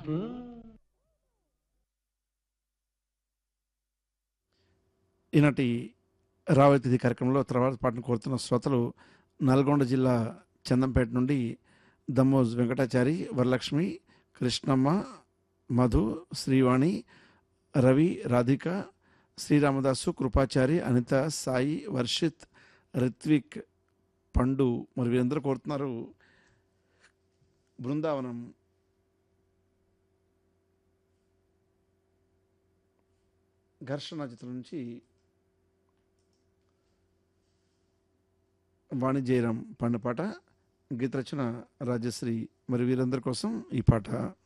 ఈనాటి రావతిథి కార్యక్రమంలో తర్వాత పాటను కోరుతున్న శ్రోతలు నల్గొండ జిల్లా చందంపేట నుండి దమ్మోజ్ వెంకటాచారి వరలక్ష్మి కృష్ణమ్మ మధు శ్రీవాణి రవి రాధిక శ్రీరామదాసు కృపాచారి అనిత సాయి వర్షిత్ రిత్విక్ పండు మరి వీరందరూ కోరుతున్నారు బృందావనం ఘర్షణ చిత్రం నుంచి వాణిజ్యరామ్ పాడిన పాట గీత రచన రాజశ్రీ మరి వీరందరి కోసం ఈ పాట